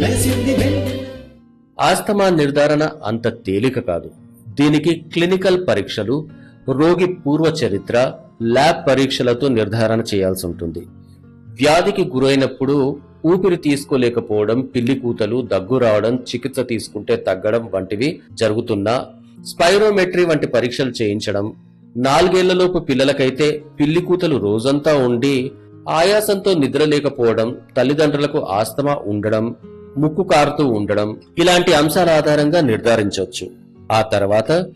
asthma నిర్ధారణ అంత తేలిక కాదు దీనికి క్లినికల్ పరీక్షలు రోగి పూర్వ చరిత్ర ల్యాబ్ పరీక్షలతో నిర్ధారణ చేయాల్సి ఉంటుంది వ్యాధికి గురైనప్పుడు ఊపిరి తీసుకోలేకపోవడం పిల్లి కూతలు దగ్గు రావడం చికిత్స తీసుకుంటే తగ్గడం వంటివి జరుగుతున్నా స్పైరోమెట్రీ వంటి పరీక్షలు చేయించడం నాలుగేళ్లలోపు పిల్లలకైతే పిల్లి కూతలు రోజంతా ఉండి ఆయాసంతో నిద్రలేకపోవడం తల్లిదండ్రులకు ఆస్తమా ఉండడం ముక్కు కారుతూ ఉండడం ఇలాంటి అంశాల ఆధారంగా నిర్ధారించవచ్చు ఆ తర్వాత